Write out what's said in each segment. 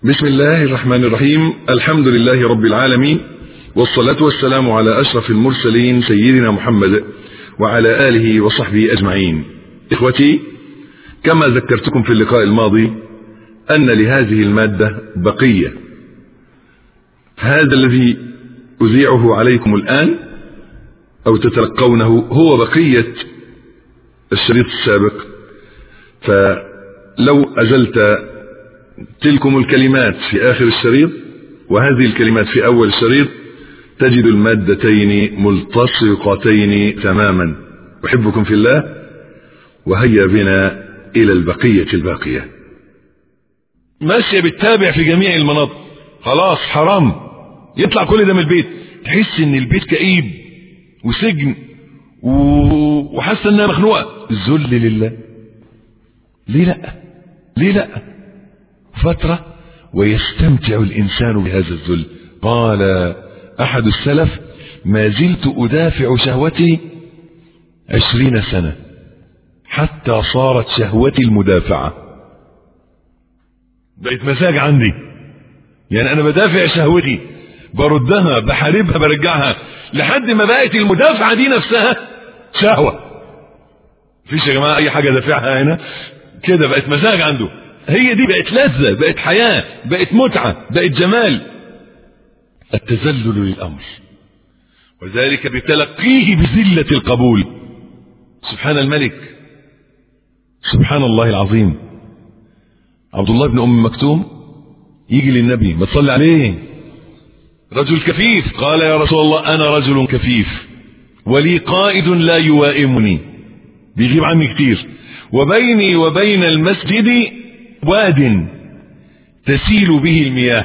بسم الله الرحمن الرحيم الحمد لله رب العالمين والصلاة والسلام على أشرف المرسلين سيدنا محمد وعلى آله وصحبه أجمعين إخوتي كما ذكرتكم في اللقاء الماضي أن لهذه المادة بقية هذا الذي أذيعه عليكم الآن أو تتلقونه هو بقية الشريط السابق فلو أزلت تلكم الكلمات في آخر الشريط وهذه الكلمات في أول الشريط تجد المادتين ملتصقتين تماما أحبكم في الله وهيا بنا إلى البقية الباقية ماشية بتتابع في جميع المناطق خلاص حرام يطلع كل ده من البيت تحس ان البيت كئيب وسجن و... وحاسه انها مخنوقه ذل لله ليه لا ليه لا فتره ويستمتع الانسان بهذا الذل قال احد السلف ما زلت ادافع شهوتي عشرين سنه حتى صارت شهوتي المدافعه بقت مزاج عندي يعني انا بدافع شهوتي بردها بحاربها برجعها لحد ما بقت المدافعة دي نفسها شهوة فيش يا جماعة اي حاجة دافعها هنا كده بقت مزاج عنده هي دي بقت لذة بقت حياة بقت متعة بقت جمال التذلل للأمر وذلك بتلقيه بذلة القبول سبحان الملك سبحان الله العظيم عبد الله بن أم مكتوم يجي للنبي ما تصلي عليه رجل كفيف قال يا رسول الله أنا رجل كفيف ولي قائد لا يوائمني بيغيب عني كتير وبيني وبين المسجد واد تسيل به المياه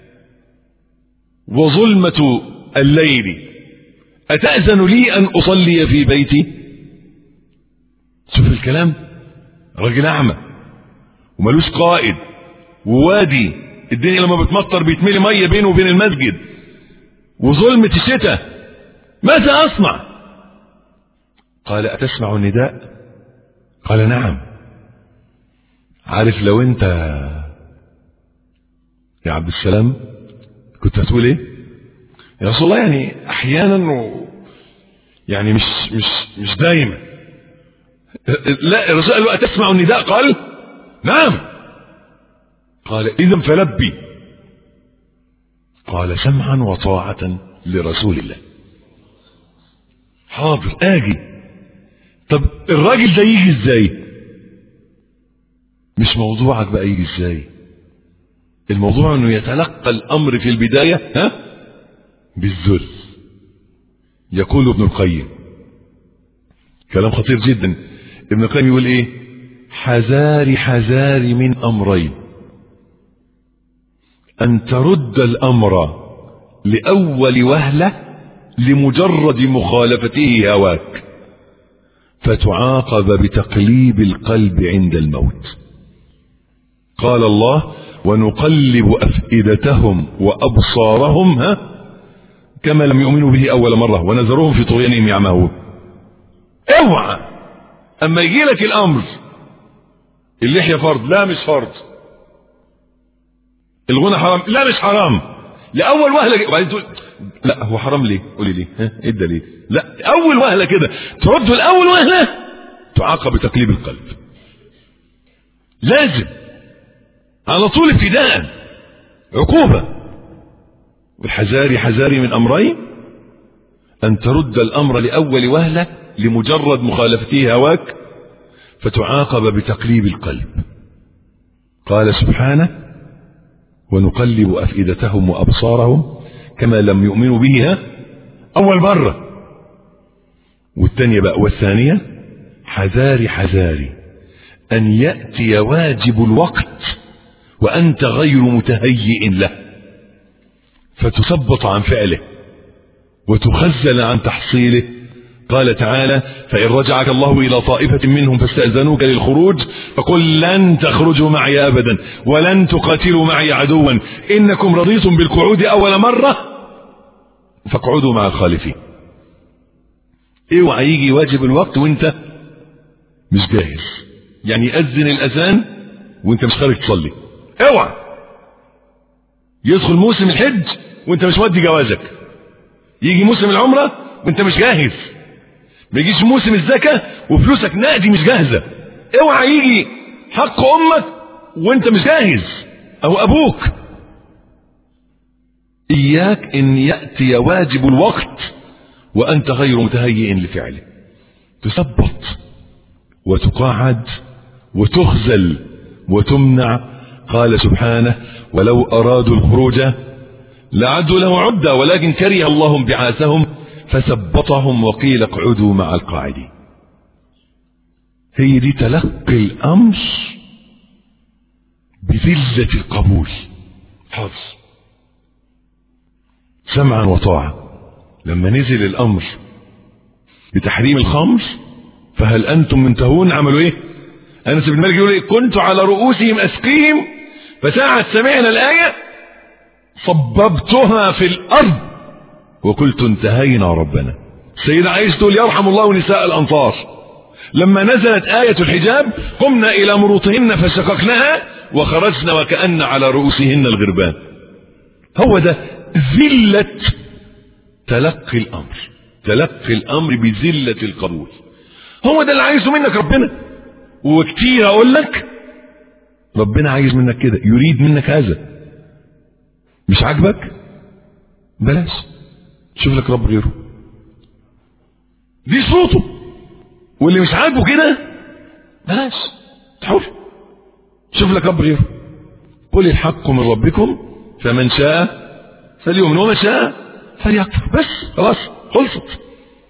وظلمة الليل أتأذن لي أن أصلي في بيتي شوف الكلام راجل أعمى وملوش قائد ووادي الدنيا لما بتمطر بيتملي ميه بينه وبين المسجد وظلمة الشتاء ماذا أصنع قال أتسمع النداء قال نعم عارف لو أنت يا عبد السلام كنت هتقول ايه يا رسول الله يعني احيانا و يعني مش مش مش دايما لا الرسول قال له أتسمع النداء قال نعم قال إذا فلبي قال سمعا وطاعة لرسول الله حاضر آجي طب الراجل ده يجي ازاي مش موضوعك بقى يجي ازاي الموضوع انه يتلقى الامر في البداية ها بالذل يقول ابن القيم كلام خطير جدا ابن القيم يقول ايه حذاري حذاري من امرين أن ترد الأمر لأول وهلة لمجرد مخالفته هواك فتعاقب بتقليب القلب عند الموت قال الله ونقلب أفئدتهم وأبصارهم ها كما لم يؤمنوا به أول مرة ونذرهم في طغيانهم يعمهون اوعى أما يجي لك الأمر اللحية فرض لا مش فرض الغنى حرام لا مش حرام لاول وهله وبعدين تقول لا هو حرام ليه قولي ليه ها ايه الدليل لا اول وهله كده ترد الاول وهله تعاقب بتقليب القلب لازم على طول ابتداء عقوبة والحذاري حذاري من امرين ان ترد الامر لاول وهلة لمجرد مخالفته هواك فتعاقب بتقليب القلب قال سبحانه ونقلب أفئدتهم وأبصارهم كما لم يؤمنوا به أول مرة والثانية بقى والثانية حذاري حذاري أن يأتي واجب الوقت وأنت غير متهيئ له فتثبط عن فعله وتخزل عن تحصيله قال تعالى فإن رجعك الله إلى طائفة منهم فاستأذنوك للخروج فقل لن تخرجوا معي أبدا ولن تقاتلوا معي عدوا إنكم رضيتم بالقعود أول مرة فاقعدوا مع الخالفين اوعى يجي واجب الوقت وانت مش جاهز يعني يأذن الأذان وانت مش خارج تصلي اوعى يدخل موسم الحج وانت مش مودي جوازك يجي موسم العمرة وانت مش جاهز ما يجيش موسم الزكاة وفلوسك نقدي مش جاهزة اوعى يجي حق امك وانت مش جاهز او ابوك اياك ان يأتي واجب الوقت وانت غير متهيئ لفعله تثبط وتقاعد وتخزل وتمنع قال سبحانه ولو أرادوا الخروج لعدوا له عدة ولكن كره الله بعاثهم فثبطهم وقيل اقعدوا مع القاعدين هي دي تلقي الأمر بذلة القبول حظ سمعا وطاعة لما نزل الأمر بتحريم الخمر فهل أنتم منتهون عملوا إيه أنس بن مالك يقول إيه كنت على رؤوسهم أسقيهم فساعة سمعنا الآية صببتها في الأرض وقلت انتهينا ربنا سيدة عائشة تقول يرحم الله نساء الأنصار لما نزلت آية الحجاب قمنا إلى مروطهن فشققناها وخرجنا وكأن على رؤوسهن الغربان هو ده ذلة تلقي الأمر تلقي الأمر بذلة القبول هو ده اللي عايزه منك ربنا وكتير أقول لك ربنا عايز منك كده يريد منك هذا مش عاجبك بلاش شوف لك رب غيره دي صوته واللي مش عاجبه كده بلاش حر شوف لك رب غيره قل الحق من ربكم فمن شاء فليؤمن ومن شاء فليكفر بس خلاص خلصت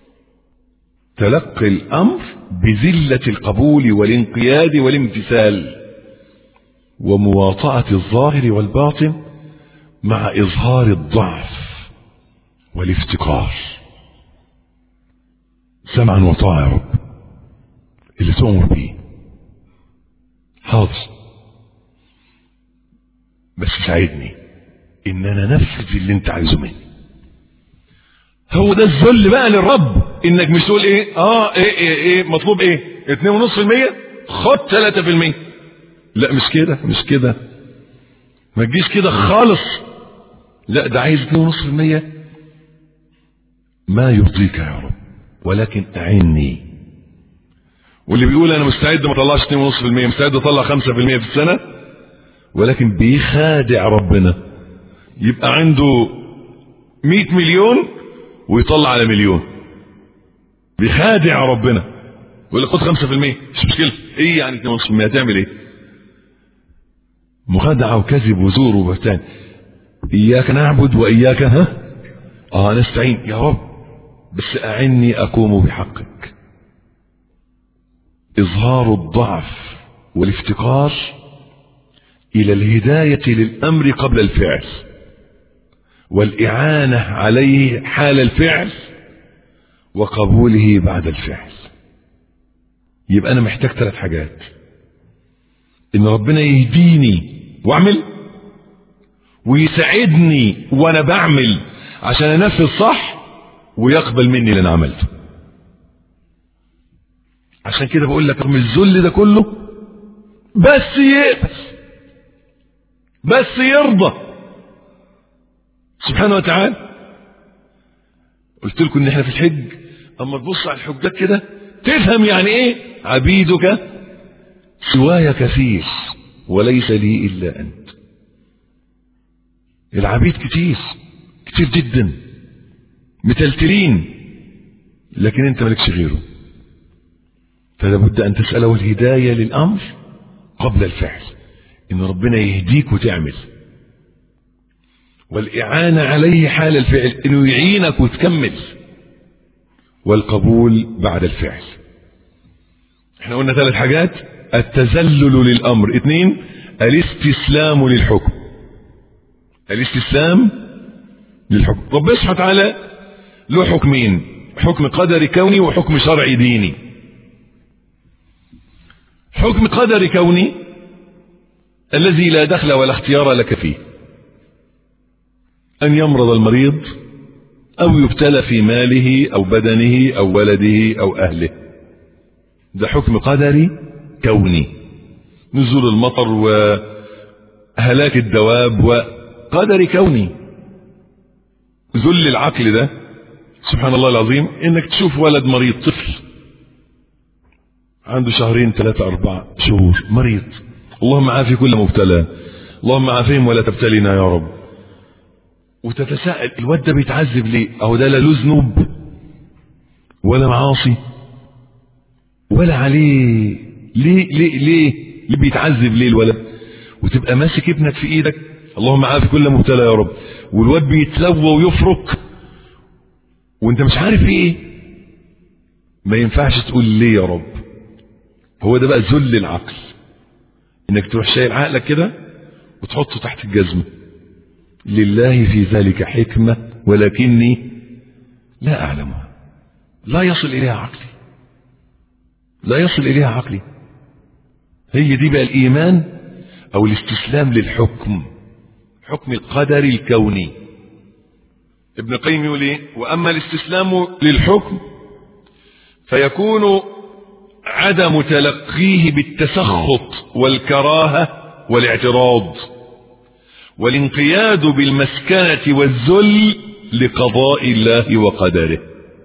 تلقي الامر بذله القبول والانقياد والامتثال ومواطاه الظاهر والباطن مع اظهار الضعف والافتقار سمعا وطاعه يا رب اللي تؤمر بيه حاضر بس ساعدني ان انا انفذ اللي انت عايزه مني هو ده الذل بقى للرب انك مش تقول ايه اه ايه ايه, إيه مطلوب ايه اتنين ونص في المية خد تلاتة في المية لا مش كده مش كده ما تجيش كده خالص لا ده عايز اتنين ونص في المية ما يرضيك يا رب ولكن اعني واللي بيقول انا مستعد ما اطلعش 2.5% مستعد اطلع 5% في السنه ولكن بيخادع ربنا يبقى عنده 100 مليون ويطلع على مليون بيخادع ربنا يقول لك خد 5% مش مشكله ايه يعني 2.5% هتعمل ايه مخادعه وكذب وزور وبهتان اياك نعبد واياك ها اه نستعين يا رب بس اعني اقوم بحقك إظهار الضعف والافتقار إلى الهداية للأمر قبل الفعل والإعانة عليه حال الفعل وقبوله بعد الفعل يبقى أنا محتاج ثلاث حاجات إن ربنا يهديني وأعمل ويساعدني وأنا بعمل عشان أنفذ صح ويقبل مني اللي أنا عملته عشان كده بقول لك رغم الذل ده كله بس يقبل بس يرضى سبحانه وتعالى قلت لكم ان احنا في الحج اما تبص على الحجاج كده تفهم يعني ايه عبيدك سواي كثير وليس لي الا انت العبيد كتير كتير جدا متلتلين لكن انت مالكش غيره فلا بد أن تسأله الهداية للأمر قبل الفعل إن ربنا يهديك وتعمل والإعانة عليه حال الفعل إنه يعينك وتكمل والقبول بعد الفعل احنا قلنا ثلاث حاجات التذلل للأمر اثنين الاستسلام للحكم الاستسلام للحكم ربنا سبحانه وتعالى له حكمين حكم قدري كوني وحكم شرعي ديني حكم قدر كوني الذي لا دخل ولا اختيار لك فيه أن يمرض المريض أو يبتلى في ماله أو بدنه أو ولده أو أهله ده حكم قدري كوني نزول المطر وهلاك الدواب قدر كوني ذل العقل ده سبحان الله العظيم انك تشوف ولد مريض طفل عنده شهرين ثلاثة أربعة شهور مريض اللهم عافي كل مبتلى اللهم عافيهم ولا تبتلينا يا رب وتتساءل الواد ده بيتعذب ليه اهو ده لا له ذنوب ولا معاصي ولا عليه ليه ليه ليه ليه بيتعذب ليه الولد وتبقى ماسك ابنك في ايدك اللهم عافي كل مبتلى يا رب والواد بيتلوى ويفرك وانت مش عارف ايه ما ينفعش تقول ليه يا رب هو ده بقى ذل العقل انك تروح شايل عقلك كده وتحطه تحت الجزمه لله في ذلك حكمة ولكني لا أعلمها لا يصل إليها عقلي لا يصل إليها عقلي هي دي بقى الإيمان أو الاستسلام للحكم حكم القدر الكوني ابن القيم يقول ايه واما الاستسلام للحكم فيكون عدم تلقيه بالتسخط والكراهه والاعتراض والانقياد بالمسكنة والذل لقضاء الله وقدره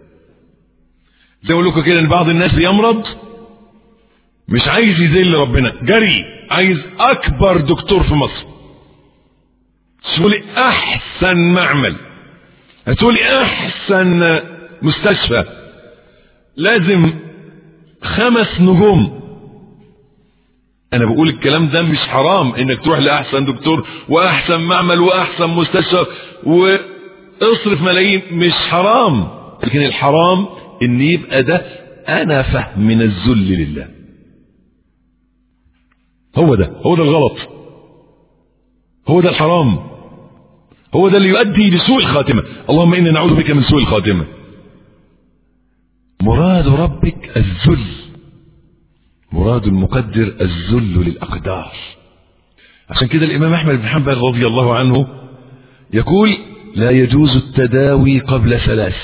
زي ما لكم كده ان بعض الناس بيمرض مش عايز يذل ربنا جري عايز اكبر دكتور في مصر تقولي احسن معمل هتقولي احسن مستشفى لازم خمس نجوم انا بقول الكلام ده مش حرام انك تروح لاحسن دكتور واحسن معمل واحسن مستشفى واصرف ملايين مش حرام لكن الحرام ان يبقى ده انا فهم من الذل لله هو ده هو ده الغلط هو ده الحرام هو ده اللي يؤدي لسوء الخاتمة اللهم إنا نعوذ بك من سوء الخاتمة مراد ربك الذل مراد المقدر الذل للأقدار عشان كده الإمام أحمد بن حنبل رضي الله عنه يقول لا يجوز التداوي قبل ثلاث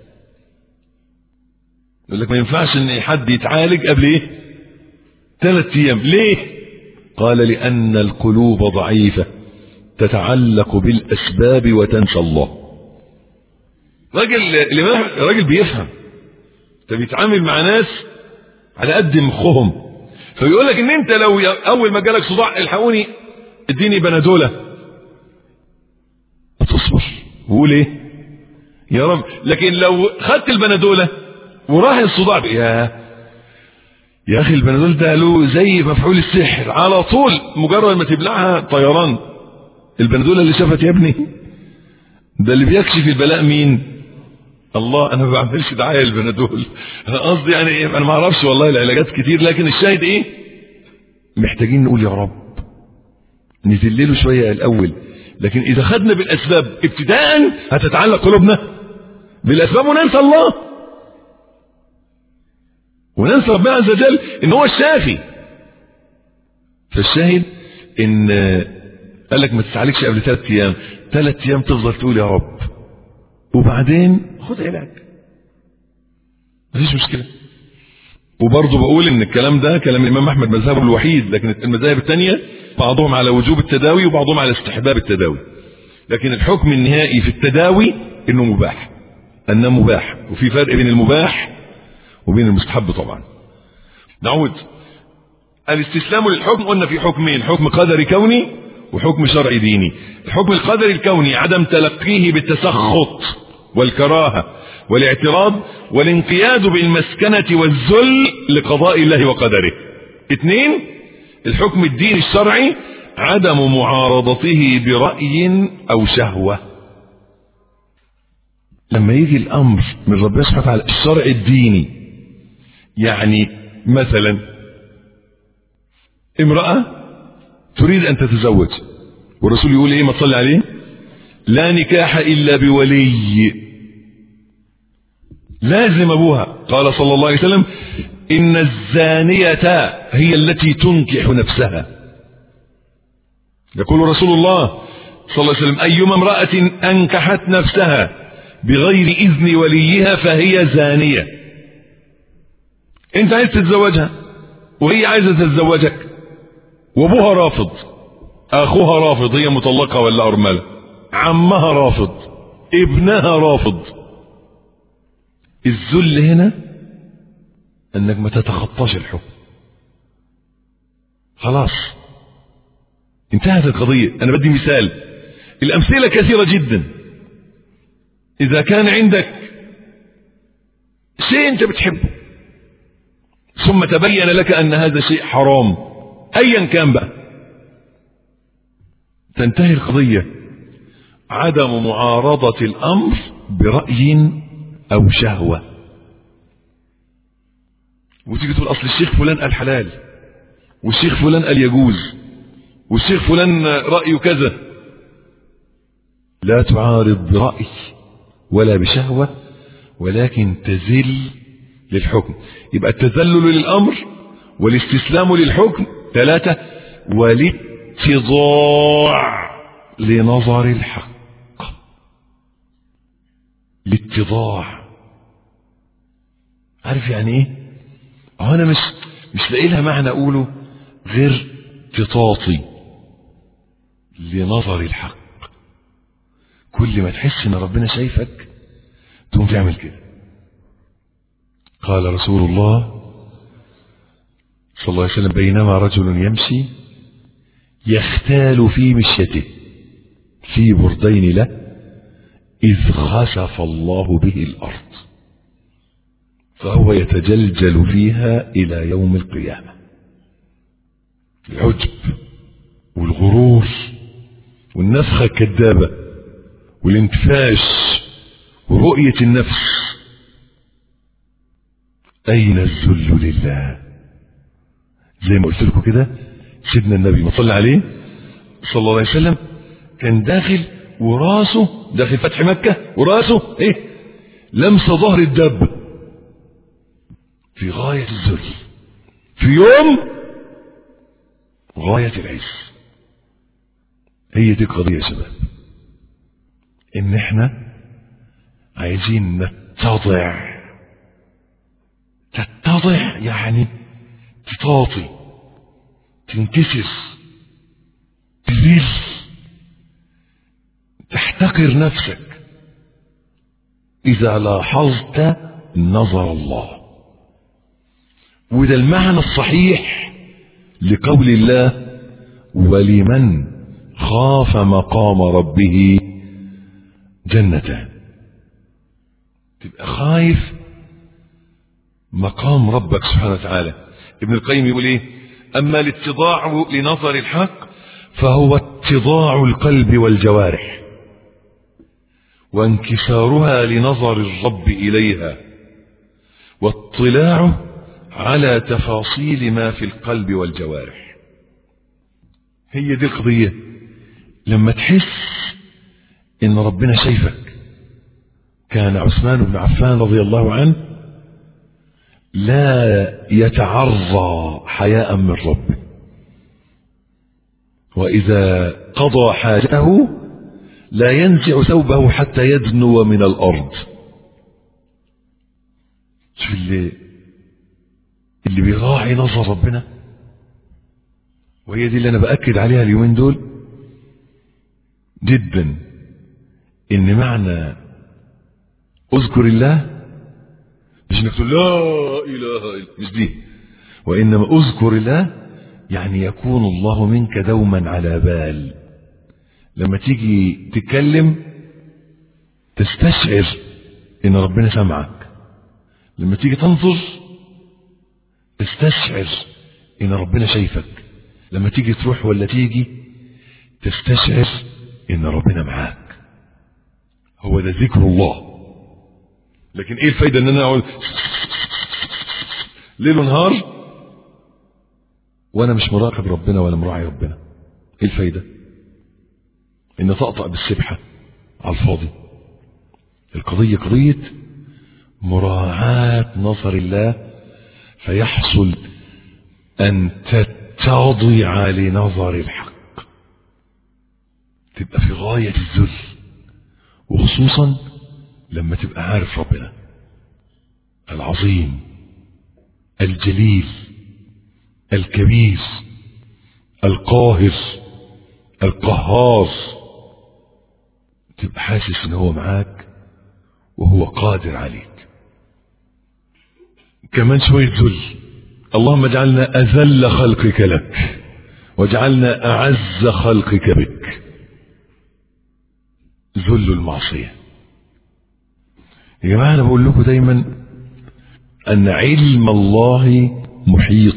يقول لك ما ينفعش ان حد يتعالج قبل ايه ثلاث ايام ليه قال لان القلوب ضعيفه تتعلق بالاسباب وتنسى الله راجل الامام راجل بيفهم انت بيتعامل مع ناس على قد مخهم فبيقول لك ان انت لو اول ما جالك صداع الحقوني اديني بنادوله تصبر وقول ايه يا رب لكن لو خدت البنادوله وراح الصداع يا يا اخي البنادول ده له زي مفعول السحر على طول مجرد ما تبلعها طيران البنادوله اللي شافت يا ابني ده اللي بيكشف البلاء مين الله انا ما بعملش دعايه للبنادول انا قصدي يعني انا ما اعرفش والله العلاجات كتير لكن الشاهد ايه محتاجين نقول يا رب نذلله شويه الاول لكن اذا خدنا بالاسباب ابتداء هتتعلق قلوبنا بالاسباب وننسى الله وننسى ربنا عز وجل ان هو الشافي فالشاهد ان قال لك ما تتعالجش قبل ثلاث ايام ثلاث ايام تفضل تقول يا رب وبعدين خد علاج مفيش مشكله وبرضه بقول ان الكلام ده كلام الامام احمد مذهبه الوحيد لكن المذاهب الثانيه بعضهم على وجوب التداوي وبعضهم على استحباب التداوي لكن الحكم النهائي في التداوي انه مباح انه مباح وفي فرق بين المباح وبين المستحب طبعا نعود الاستسلام للحكم قلنا في حكمين حكم قدري كوني وحكم شرعي ديني الحكم القدري الكوني عدم تلقيه بالتسخط والكراهة والاعتراض والانقياد بالمسكنة والذل لقضاء الله وقدره اثنين الحكم الديني الشرعي عدم معارضته برأي أو شهوة لما يجي الأمر من ربنا سبحانه وتعالى الشرع الديني يعني مثلا امرأة تريد أن تتزوج والرسول يقول إيه ما تصلي عليه لا نكاح إلا بولي لازم أبوها قال صلى الله عليه وسلم إن الزانية هي التي تنكح نفسها يقول رسول الله صلى الله عليه وسلم أيما امرأة أنكحت نفسها بغير إذن وليها فهي زانية أنت عايز تتزوجها وهي عايزة تتزوجك وأبوها رافض اخوها رافض هي مطلقة ولا ارملة عمها رافض ابنها رافض الذل هنا انك ما تتخطاش الحكم خلاص انتهت القضية انا بدي مثال الامثلة كثيرة جدا اذا كان عندك شيء انت بتحبه ثم تبين لك ان هذا شيء حرام ايا كان بقى تنتهي القضية عدم معارضة الامر برأي او شهوة وتيجي تقول اصل الشيخ فلان قال حلال والشيخ فلان قال يجوز والشيخ فلان رأيه كذا لا تعارض برأي ولا بشهوة ولكن تزل للحكم يبقى التذلل للأمر والاستسلام للحكم ثلاثة والاتضاع لنظر الحق الاتضاع عارف يعني ايه هو انا مش مش لاقي لها معنى اقوله غير تطاطي لنظر الحق كل ما تحس ان ربنا شايفك تقوم تعمل كده قال رسول الله صلى الله عليه وسلم بينما رجل يمشي يختال في مشيته في بردين له إذ خسف الله به الأرض فهو يتجلجل فيها إلى يوم القيامة العجب والغرور والنفخة الكذابة والانتفاش ورؤية النفس أين الذل لله زي ما قلت لكم كده سيدنا النبي ما صلى عليه صلى الله عليه وسلم كان داخل وراسه داخل فتح مكة وراسه ايه لمس ظهر الدب في غاية الذل في يوم غاية العز هي دي القضية يا شباب ان احنا عايزين نتضع تتضع يعني تطاطي تنكسر تذل تحتقر نفسك إذا لاحظت نظر الله وده المعنى الصحيح لقول الله ولمن خاف مقام ربه جنتان تبقى خايف مقام ربك سبحانه وتعالى ابن القيم يقول ايه اما الاتضاع لنظر الحق فهو اتضاع القلب والجوارح وانكسارها لنظر الرب اليها واطلاعه على تفاصيل ما في القلب والجوارح هي دي القضية لما تحس ان ربنا شايفك كان عثمان بن عفان رضي الله عنه لا يتعرى حياء من ربه وإذا قضى حاجته لا ينزع ثوبه حتى يدنو من الأرض شوف اللي اللي بيراعي نظر ربنا وهي دي اللي أنا بأكد عليها اليومين دول جدا إن معنى اذكر الله مش انك تقول لا اله الا مش دي وانما اذكر الله يعني يكون الله منك دوما على بال لما تيجي تتكلم تستشعر ان ربنا سمعك لما تيجي تنظر تستشعر ان ربنا شايفك لما تيجي تروح ولا تيجي تستشعر ان ربنا معاك هو ده ذكر الله لكن ايه الفايدة ان انا اقول ليل ونهار وانا مش مراقب ربنا ولا مراعي ربنا ايه الفايدة ان تقطع بالسبحة على الفاضي القضية قضية مراعاة نظر الله فيحصل ان تتضع لنظر الحق تبقى في غاية الذل وخصوصا لما تبقى عارف ربنا العظيم الجليل الكبير القاهر القهار تبقى حاسس ان هو معاك وهو قادر عليك كمان شوية ذل اللهم اجعلنا أذل خلقك لك واجعلنا أعز خلقك بك ذل المعصية يا جماعة أنا بقول لكم دايما أن علم الله محيط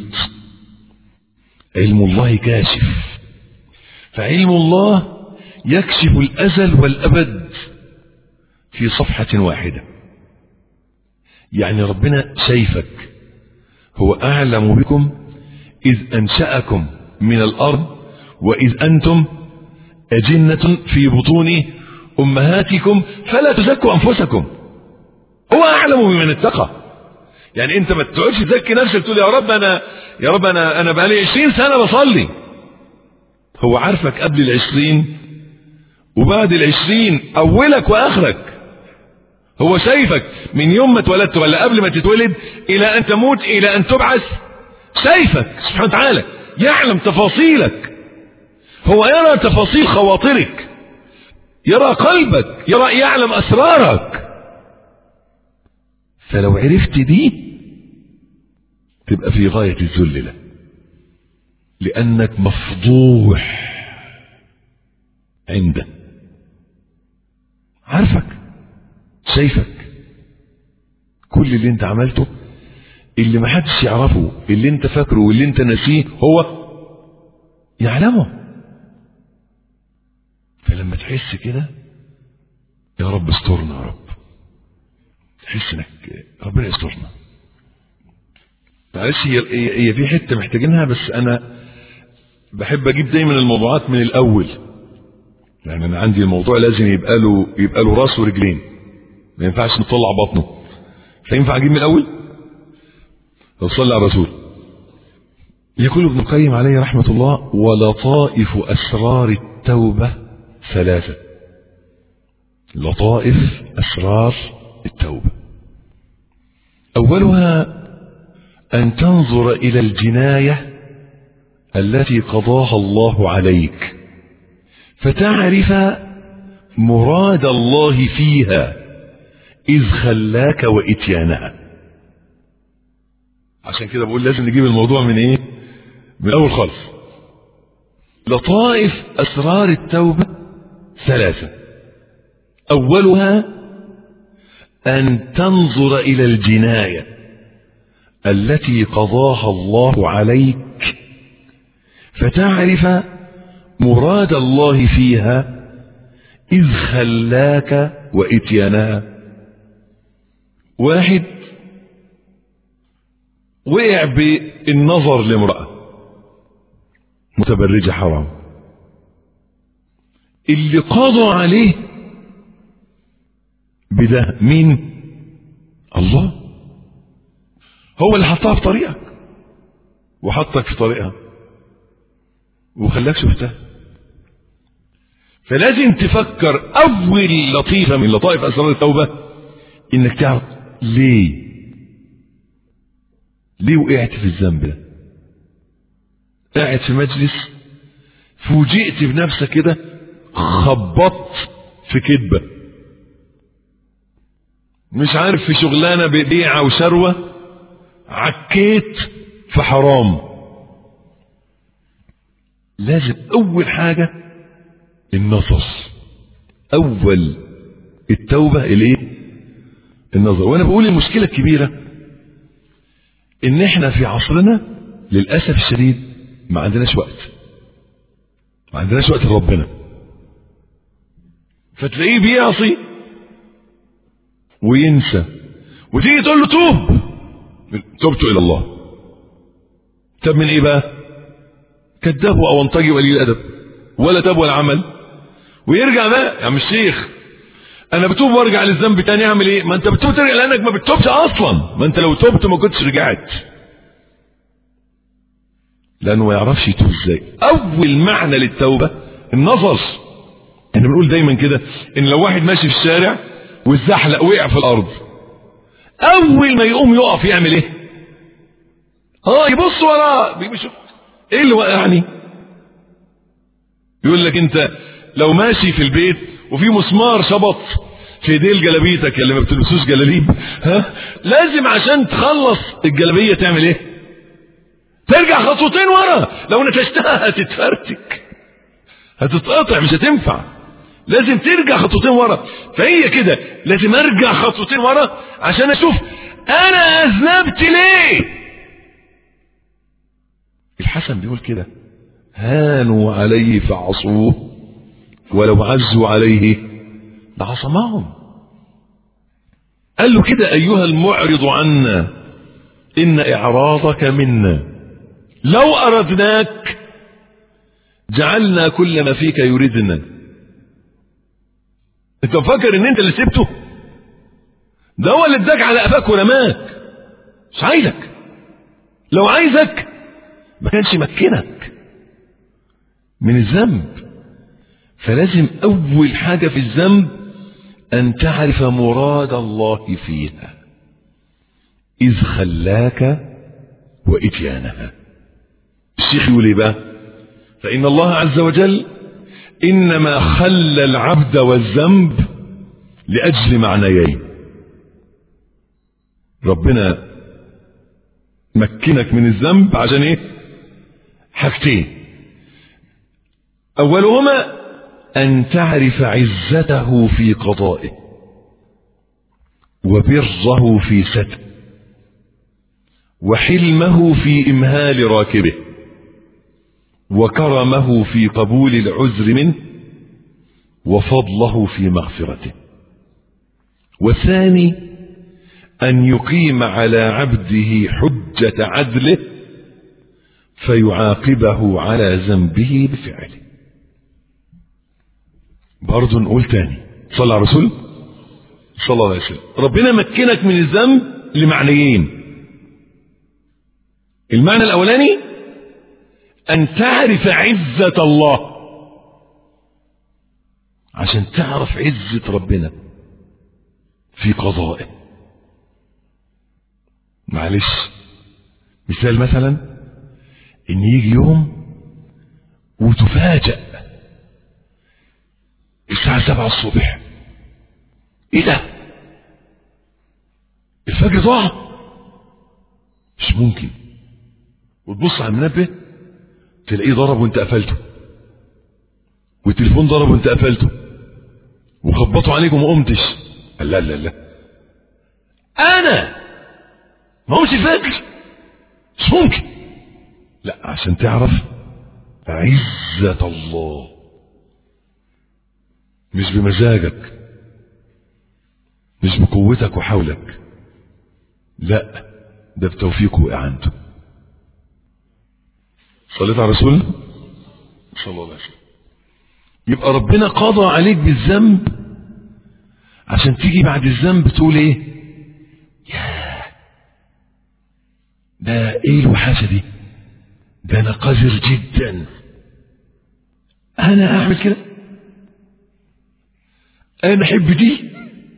علم الله كاشف فعلم الله يكشف الأزل والأبد في صفحة واحدة يعني ربنا شايفك هو أعلم بكم إذ أنشأكم من الأرض وإذ أنتم أجنة في بطون أمهاتكم فلا تزكوا أنفسكم هو أعلم بمن اتقى يعني أنت ما تقعدش تزكي نفسك تقول يا رب أنا يا رب أنا أنا بقالي 20 سنة بصلي هو عارفك قبل العشرين وبعد العشرين أولك وآخرك هو شايفك من يوم ما اتولدت ولا قبل ما تتولد إلى أن تموت إلى أن تبعث شايفك سبحانه وتعالى يعلم تفاصيلك هو يرى تفاصيل خواطرك يرى قلبك يرى يعلم أسرارك فلو عرفت دي تبقى في غاية الذل له لأنك مفضوح عنده عارفك شايفك كل اللي انت عملته اللي ما حدش يعرفه اللي انت فاكره واللي انت ناسيه هو يعلمه فلما تحس كده يا رب استرنا يا رب تحس انك ربنا يسترنا معلش هي هي في حته محتاجينها بس انا بحب اجيب دايما الموضوعات من الاول يعني انا عندي الموضوع لازم يبقى له يبقى له راس ورجلين ما ينفعش نطلع بطنه فينفع اجيب من الاول لو صلى على الرسول يقول ابن القيم عليه رحمة الله ولطائف أسرار التوبة ثلاثة لطائف أسرار التوبة أولها أن تنظر إلى الجناية التي قضاها الله عليك فتعرف مراد الله فيها إذ خلاك وإتيانها عشان كده بقول لازم نجيب الموضوع من إيه من الأول خالص لطائف أسرار التوبة ثلاثة أولها أن تنظر إلى الجناية التي قضاها الله عليك فتعرف مراد الله فيها إذ خلاك وإتيانها واحد وقع بالنظر لامرأة متبرجة حرام اللي قضى عليه بده مين الله هو اللي حطها في طريقك وحطك في طريقها وخلاك شفتها فلازم تفكر اول لطيفه من لطائف اسرار التوبه انك تعرف ليه ليه وقعت في الذنب ده قاعد في مجلس فوجئت بنفسك كده خبطت في كذبه مش عارف في شغلانه ببيعه وشروه عكيت في حرام لازم اول حاجه النظر اول التوبه الايه النظر وانا بقول المشكله الكبيره ان احنا في عصرنا للاسف الشديد ما عندناش وقت ما عندناش وقت لربنا فتلاقيه بيعصي وينسى وتيجي تقول له توب تبت الى الله تاب من ايه بقى كذاب او انطجي وقليل الادب ولا تاب ولا عمل ويرجع بقى يا عم الشيخ انا بتوب وارجع للذنب تاني اعمل ايه ما انت بتوب ترجع لانك ما بتتوبش اصلا ما انت لو توبت ما كنتش رجعت لانه ما يعرفش يتوب ازاي اول معنى للتوبه النظر احنا بنقول دايما كده ان لو واحد ماشي في الشارع والزحلق وقع في الارض اول ما يقوم يقف يعمل ايه اه يبص وراه بيشوف ايه اللي وقعني يقول لك انت لو ماشي في البيت وفي مسمار شبط في ديل جلابيتك اللي ما بتلبسوش جلاليب ها لازم عشان تخلص الجلابيه تعمل ايه ترجع خطوتين ورا لو نتشتها هتتفرتك هتتقطع مش هتنفع لازم ترجع خطوتين ورا فهي كده لازم ارجع خطوتين ورا عشان اشوف انا اذنبت ليه الحسن بيقول كده هانوا عليه فعصوه ولو عزوا عليه لعصمهم قال له كده ايها المعرض عنا ان اعراضك منا لو اردناك جعلنا كل ما فيك يريدنا انت مفكر ان انت اللي سبته ده هو اللي اداك على قفاك ورماك مش عايزك لو عايزك ما كانش مكنك من الذنب فلازم اول حاجه في الذنب ان تعرف مراد الله فيها اذ خلاك واتيانها الشيخ يقول ايه بقى فان الله عز وجل انما خلى العبد والذنب لاجل معنيين ربنا مكنك من الذنب عشان ايه حاجتين اولهما ان تعرف عزته في قضائه وبره في ستره وحلمه في امهال راكبه وكرمه في قبول العذر منه وفضله في مغفرته والثاني ان يقيم على عبده حجه عدله فيعاقبه على ذنبه بفعله برضه نقول تاني صلى على الرسول صلى الله عليه وسلم ربنا مكنك من الذنب لمعنيين المعنى الاولاني ان تعرف عزه الله عشان تعرف عزه ربنا في قضائه معلش مثال مثلا ان يجي يوم وتفاجأ الساعة سبعة الصبح ايه ده الفجر ضاع مش ممكن وتبص على المنبه تلاقيه ضرب وانت قفلته والتليفون ضرب وانت قفلته وخبطوا عليك وما قمتش قال لا لا لا انا ما هوش الفجر مش ممكن لا عشان تعرف عزة الله مش بمزاجك مش بقوتك وحولك لا ده بتوفيقه وإعانته صليت على رسول صلى الله عليه وسلم يبقى ربنا قضى عليك بالذنب عشان تيجي بعد الذنب تقول ايه يا ده ايه الوحاشة دي ده انا قذر جدا انا اعمل كده انا احب دي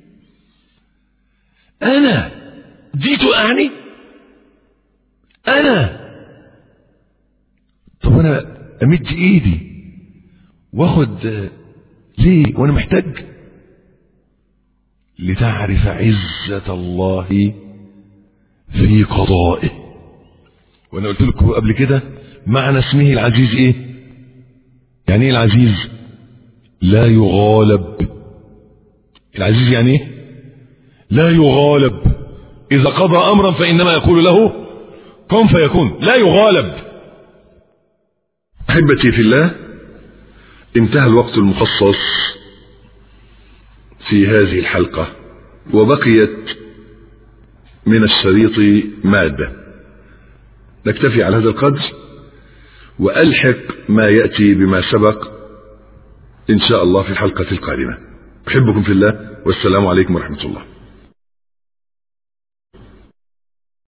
انا دي توقعني انا طب انا امد ايدي واخد ليه وانا محتاج لتعرف عزة الله في قضائه وانا قلت لكم قبل كده معنى اسمه العزيز ايه يعني ايه العزيز لا يغالب العزيز يعني ايه لا يغالب اذا قضى امرا فانما يقول له كن فيكون لا يغالب احبتي في الله انتهى الوقت المخصص في هذه الحلقة وبقيت من الشريط مادة نكتفي على هذا القدر وألحق ما يأتي بما سبق إن شاء الله في الحلقة القادمة أحبكم في الله والسلام عليكم ورحمة الله